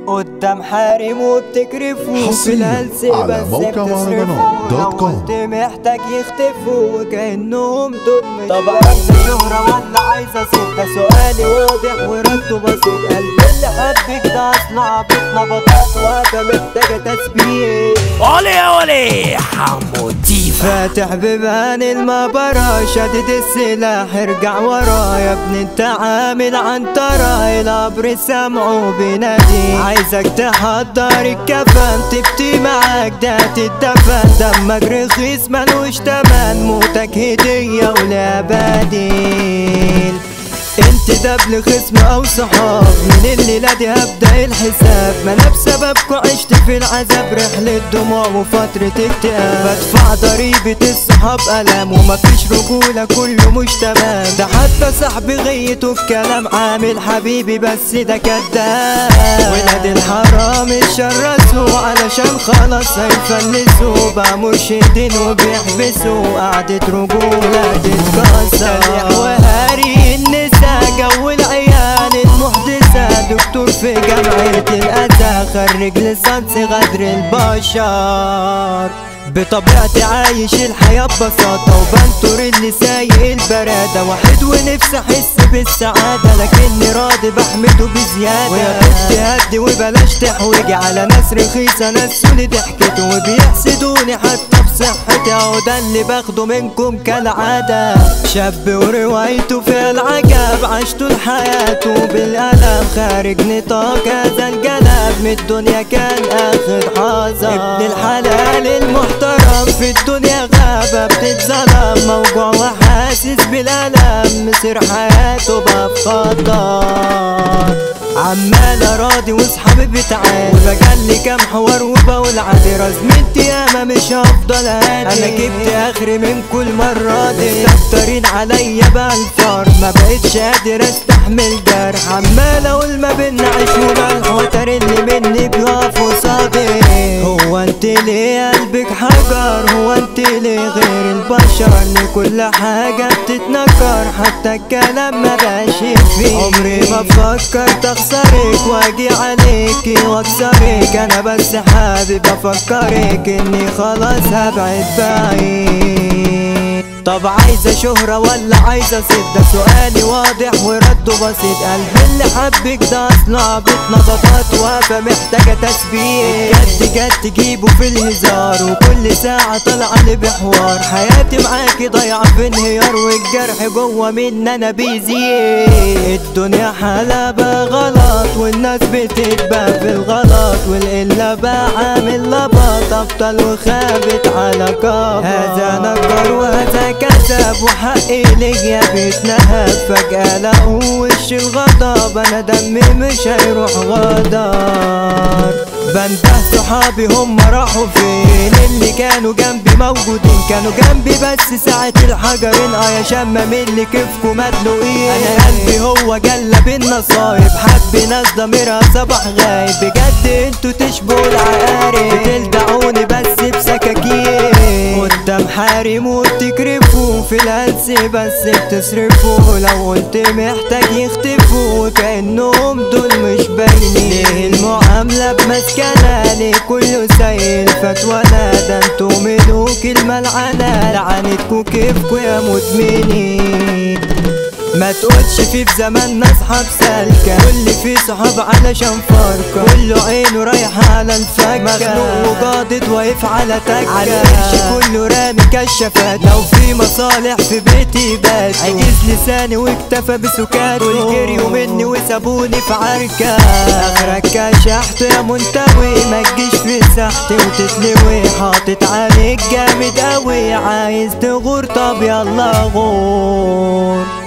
قدام حارم وبتكرفوا في حصرياً الهلس على بس موقع بتصرفوا مهرجانات دوت لو كوم. قلت محتاج يختفوا كأنهم دول مش طب عايزة شهرة ولا عايزة ست ده سؤالي واضح ورده بسيط قلبي اللي حبك ده أصل عبيطنا بطاط وهذا محتاجة تثبيت اولي يا اولي حمو ديفا فاتح بيبان المباراة شدد السلاح ارجع ورا يا ابني انت عامل عنترة القبر سامعه بينادي عايزك تحضر الكفن تبتي معاك ده تتدفن دمك رخيص ملوش تمن موتك هدية ولا بديل انت دبل خصم او صحاب من الليلة دي هبدأ الحساب ما انا بسببكوا عشت في العذاب رحلة دموع وفترة اكتئاب بدفع ضريبة الصحاب ألم ومفيش رجولة كله مش تمام ده حتى صاحبي غيته في كلام عامل حبيبي بس ده كداب ولاد الحرام اتشرسوا علشان خلاص هيفلسوا بقى مرشدين وبيحبسوا قعدة رجولة تتكسر وهاري النساء جو العيال المحدثة دكتور في جامعة الأسى خرج لسانس غدر البشر بطبيعتي عايش الحياة ببساطة وبنطر اللي سايق البرادة واحد ونفسي احس بالسعادة لكني راضي بحمده بزيادة ويا بنتي هدي وبلاش تحوجي على ناس رخيصة ناس سولي ضحكته وبيحسدوني حتى في صحتي اهو ده اللي باخده منكم كالعادة شاب وروايته في العجب عاش طول حياته بالألم خارج نطاق هذا الجلب من الدنيا كان اخد حذر ابن الحلال المحترم في الدنيا غابة بتتظلم موجوع وحاسس بالألم مسير حياته بقى في خطر عمال اراضي وصحابي بتعاني وبجلي كام حوار وبقول عادي رزمتي ياما مش هفضل هادي انا جبت اخري من كل مرة دي مستكترين عليا بقى الفار ما بقتش قادر استحمل جرح عمال اقول ما بينا عيش وملح وتر اللي مني بيقف قصادي هو انت ليه قلبك حجر هو انت ليه غير البشر ليه كل حاجة بتتنكر حتى الكلام ما بقاش فيه عمري ما فكرت اخسرك واجي عليكي واكسرك انا بس حابب افكرك اني خلاص هبعد بعيد طب عايزة شهرة ولا عايزة ست ده سؤالي واضح ورده بسيط قلبي اللي حبك ده اصل عبيط نبضات واقفة محتاجة تثبيت جد جد تجيبه في الهزار وكل ساعة طالعة لي بحوار حياتي معاكي ضايعة في انهيار والجرح جوه مني انا بيزيد الدنيا حالة بقى غلط والناس بتتبع في الغلط والقلة بقى عامل لبط ابطال وخابت على كفر هذا نكر وهذا كذب وحقي ليا بيتنهب فجأة لقوا وش الغضب انا دمي مش هيروح غدار بنده صحابي هم راحوا فين اللي كانوا جنبي موجودين كانوا جنبي بس ساعة الحجرين اه يا شمة من اللي كيفكوا مدلوقين انا قلبي هو جلب النصايب حب ناس ضميرها صباح غايب بجد انتوا تشبهوا العقارب بتلدعوني بس بسكاكين قدام حارم وبتكرفوا في الهلس بس بتصرفوا لو قلت محتاج يختفوا كأنهم دول مش باينين ليه المعاملة بمسكنة ليه كله سايل فتوانا ده انتوا ملوك الملعنة لعنتكوا كيفكوا يا مدمنين ما تقولش في في زماننا اصحاب سالكة كل في صحاب علشان فرقة كله عينه رايحة على الفكة مخنوق وجادد واقف على تكة على القرش كله رامي كشافات لو في مصالح في بيتي بات عجز لساني واكتفى بسكات والجريوا مني وسابوني في عركة اخرك كشحت يا منتوي ما تجيش في ساحتي وتتلوي حاطط عليك جامد قوي عايز تغور طب يلا غور